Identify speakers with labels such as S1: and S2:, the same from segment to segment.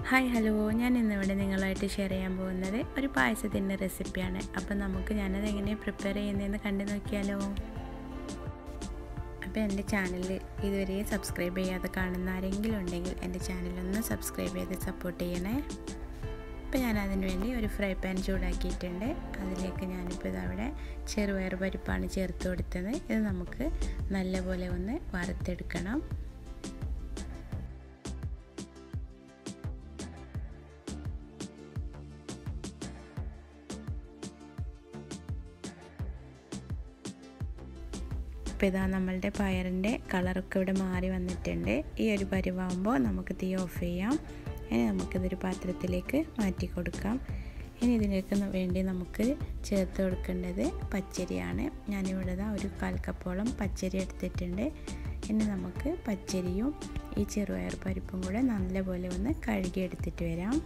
S1: hi hello ഞാൻ ഇന്നിവിടെ നിങ്ങളായിട്ട് ഷെയർ ചെയ്യാൻ പോകുന്നത് ഒരു പായസത്തിൻ്റെ റെസിപ്പിയാണ് അപ്പം നമുക്ക് ഞാനത് എങ്ങനെ പ്രിപ്പയർ ചെയ്യുന്നതെന്ന് കണ്ടു നോക്കിയാലോ അപ്പോൾ എൻ്റെ ചാനൽ ഇതുവരെ സബ്സ്ക്രൈബ് ചെയ്യാതെ കാണുന്ന ആരെങ്കിലും ഉണ്ടെങ്കിൽ എൻ്റെ ചാനലൊന്ന് സബ്സ്ക്രൈബ് ചെയ്ത് സപ്പോർട്ട് ചെയ്യണേ അപ്പോൾ ഞാൻ അതിന് വേണ്ടി ഒരു ഫ്രൈ പാൻ ചൂടാക്കിയിട്ടുണ്ട് അതിലേക്ക് ഞാനിപ്പോൾ ഇതവിടെ ചെറുപയർ പരിപ്പാണ് ചേർത്ത് കൊടുത്തത് ഇത് നമുക്ക് നല്ലപോലെ ഒന്ന് വറുത്തെടുക്കണം ഇപ്പോൾ ഇതാ നമ്മളുടെ പയറിൻ്റെ കളറൊക്കെ ഇവിടെ മാറി വന്നിട്ടുണ്ട് ഈ ഒരു പരിവാകുമ്പോൾ നമുക്ക് തീ ഓഫ് ചെയ്യാം ഇനി നമുക്കിതൊരു പാത്രത്തിലേക്ക് മാറ്റി കൊടുക്കാം ഇനി ഇതിലേക്ക് വേണ്ടി നമുക്ക് ചേർത്ത് കൊടുക്കേണ്ടത് പച്ചരിയാണ് ഞാനിവിടെ ഒരു കാൽ കപ്പോളം പച്ചരി എടുത്തിട്ടുണ്ട് ഇനി നമുക്ക് പച്ചരിയും ഈ ചെറുപയർ പരിപ്പും കൂടെ നല്ലപോലെ ഒന്ന് കഴുകി എടുത്തിട്ട് വരാം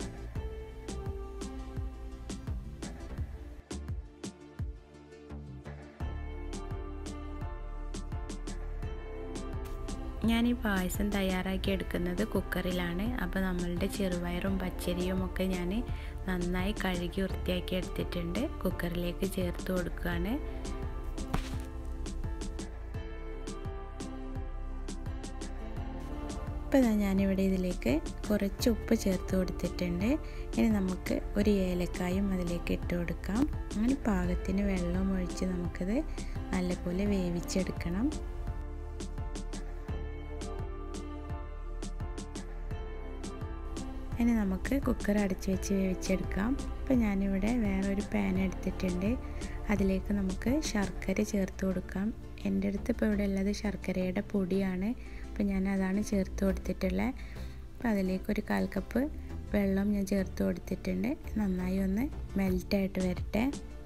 S1: ഞാൻ ഈ പായസം തയ്യാറാക്കി എടുക്കുന്നത് കുക്കറിലാണ് അപ്പോൾ നമ്മളുടെ ചെറുപയറും പച്ചരിയും ഒക്കെ ഞാൻ നന്നായി കഴുകി വൃത്തിയാക്കി എടുത്തിട്ടുണ്ട് കുക്കറിലേക്ക് ചേർത്ത് കൊടുക്കുകയാണ് ഇപ്പോൾ ഞാനിവിടെ ഇതിലേക്ക് കുറച്ച് ഉപ്പ് ചേർത്ത് കൊടുത്തിട്ടുണ്ട് ഇനി നമുക്ക് ഒരു ഏലക്കായും അതിലേക്ക് ഇട്ട് കൊടുക്കാം അങ്ങനെ പാകത്തിന് വെള്ളം ഒഴിച്ച് നമുക്കത് നല്ലപോലെ വേവിച്ചെടുക്കണം ഇനി നമുക്ക് കുക്കർ അടച്ച് വെച്ച് വേവിച്ചെടുക്കാം ഇപ്പോൾ ഞാനിവിടെ വേറൊരു പാൻ എടുത്തിട്ടുണ്ട് അതിലേക്ക് നമുക്ക് ശർക്കര ചേർത്ത് കൊടുക്കാം എൻ്റെ അടുത്ത് ഇപ്പോൾ ഇവിടെ ഉള്ളത് ശർക്കരയുടെ പൊടിയാണ് അപ്പോൾ ഞാൻ അതാണ് ചേർത്ത് കൊടുത്തിട്ടുള്ളത് അപ്പോൾ അതിലേക്ക് ഒരു കാൽ കപ്പ് വെള്ളം ഞാൻ ചേർത്ത് കൊടുത്തിട്ടുണ്ട് നന്നായി ഒന്ന് മെൽറ്റായിട്ട് വരട്ടെ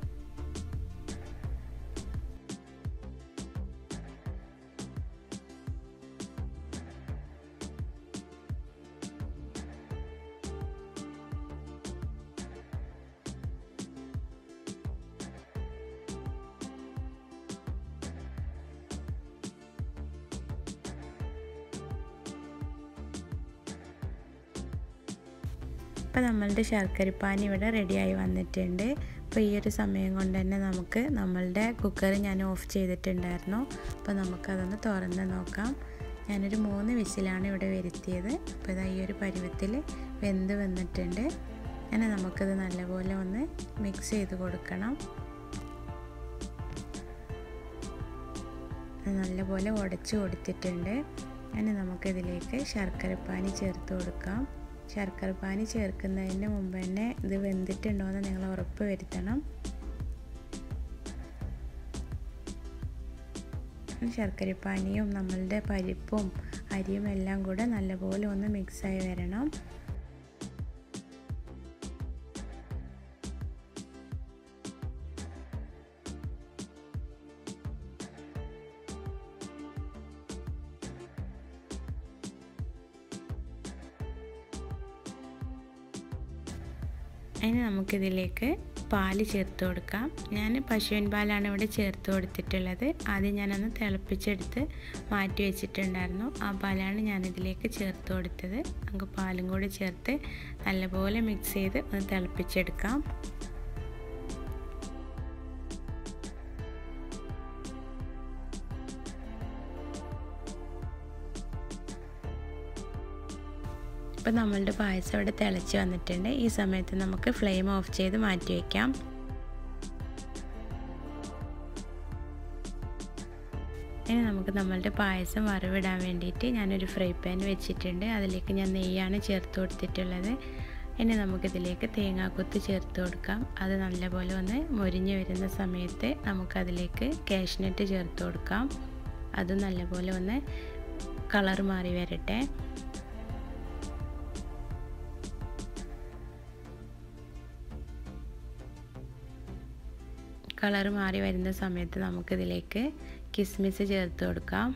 S1: ഇപ്പോൾ നമ്മളുടെ ശർക്കരപ്പാനി ഇവിടെ റെഡിയായി വന്നിട്ടുണ്ട് അപ്പോൾ ഈ ഒരു സമയം കൊണ്ട് തന്നെ നമുക്ക് നമ്മളുടെ കുക്കർ ഞാൻ ഓഫ് ചെയ്തിട്ടുണ്ടായിരുന്നു അപ്പോൾ നമുക്കതൊന്ന് തുറന്ന് നോക്കാം ഞാനൊരു മൂന്ന് വിസിലാണ് ഇവിടെ വരുത്തിയത് അപ്പോൾ ഇതാ ഈ ഒരു പരുവത്തിൽ വെന്ത് വന്നിട്ടുണ്ട് അങ്ങനെ നമുക്കത് നല്ലപോലെ ഒന്ന് മിക്സ് ചെയ്ത് കൊടുക്കണം നല്ലപോലെ ഉടച്ച് കൊടുത്തിട്ടുണ്ട് അങ്ങനെ നമുക്കിതിലേക്ക് ശർക്കരപ്പാനി ചേർത്ത് കൊടുക്കാം ശർക്കര പാനി ചേർക്കുന്നതിന് മുമ്പ് തന്നെ ഇത് വെന്തിട്ടുണ്ടോ എന്ന് നിങ്ങൾ ഉറപ്പ് വരുത്തണം ശർക്കരപ്പാനിയും നമ്മളുടെ പരിപ്പും അരിയും എല്ലാം കൂടെ നല്ലപോലെ ഒന്ന് മിക്സായി വരണം ഇനി നമുക്കിതിലേക്ക് പാല് ചേർത്ത് കൊടുക്കാം ഞാൻ പശുവിൻ പാലാണ് ഇവിടെ ചേർത്ത് കൊടുത്തിട്ടുള്ളത് ആദ്യം ഞാനൊന്ന് തിളപ്പിച്ചെടുത്ത് മാറ്റി വെച്ചിട്ടുണ്ടായിരുന്നു ആ പാലാണ് ഞാനിതിലേക്ക് ചേർത്ത് കൊടുത്തത് നമുക്ക് പാലും കൂടി ചേർത്ത് നല്ലപോലെ മിക്സ് ചെയ്ത് ഒന്ന് തിളപ്പിച്ചെടുക്കാം ഇപ്പോൾ നമ്മളുടെ പായസം ഇവിടെ തിളച്ച് വന്നിട്ടുണ്ട് ഈ സമയത്ത് നമുക്ക് ഫ്ലെയിം ഓഫ് ചെയ്ത് മാറ്റി വയ്ക്കാം ഇനി നമുക്ക് നമ്മളുടെ പായസം വറവിടാൻ വേണ്ടിയിട്ട് ഞാനൊരു ഫ്രൈ പാൻ വെച്ചിട്ടുണ്ട് അതിലേക്ക് ഞാൻ നെയ്യാണ് ചേർത്ത് കൊടുത്തിട്ടുള്ളത് ഇനി നമുക്കിതിലേക്ക് തേങ്ങാക്കൊത്ത് ചേർത്ത് കൊടുക്കാം അത് നല്ലപോലെ ഒന്ന് മൊരിഞ്ഞ് വരുന്ന സമയത്ത് നമുക്കതിലേക്ക് കാഷ്നട്ട് ചേർത്ത് കൊടുക്കാം അത് നല്ലപോലെ ഒന്ന് കളർ മാറി വരട്ടെ കളർ മാറി വരുന്ന സമയത്ത് നമുക്കിതിലേക്ക് കിസ്മിസ് ചേർത്ത് കൊടുക്കാം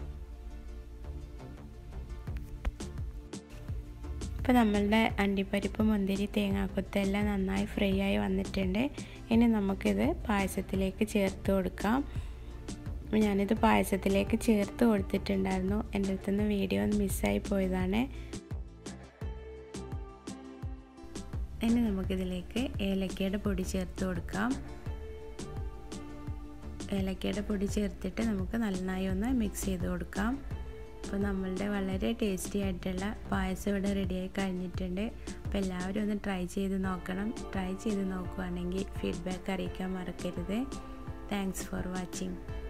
S1: ഇപ്പോൾ നമ്മളുടെ അണ്ടിപ്പരിപ്പ് മുന്തിരി തേങ്ങാക്കൊത്തെല്ലാം നന്നായി ഫ്രൈ ആയി വന്നിട്ടുണ്ട് ഇനി നമുക്കിത് പായസത്തിലേക്ക് ചേർത്ത് കൊടുക്കാം ഞാനിത് പായസത്തിലേക്ക് ചേർത്ത് കൊടുത്തിട്ടുണ്ടായിരുന്നു എൻ്റെ അടുത്തുനിന്ന് വീഡിയോ ഒന്ന് മിസ്സായി പോയതാണ് ഇനി നമുക്കിതിലേക്ക് ഏലക്കയുടെ പൊടി ചേർത്ത് കൊടുക്കാം ഏലക്കയുടെ പൊടി ചേർത്തിട്ട് നമുക്ക് നന്നായി ഒന്ന് മിക്സ് ചെയ്ത് കൊടുക്കാം അപ്പോൾ നമ്മളുടെ വളരെ ടേസ്റ്റി ആയിട്ടുള്ള പായസം ഇവിടെ റെഡിയായി കഴിഞ്ഞിട്ടുണ്ട് അപ്പോൾ എല്ലാവരും ഒന്ന് ട്രൈ ചെയ്ത് നോക്കണം ട്രൈ ചെയ്ത് നോക്കുകയാണെങ്കിൽ ഫീഡ്ബാക്ക് അറിയിക്കാൻ മറക്കരുത് താങ്ക്സ് ഫോർ വാച്ചിങ്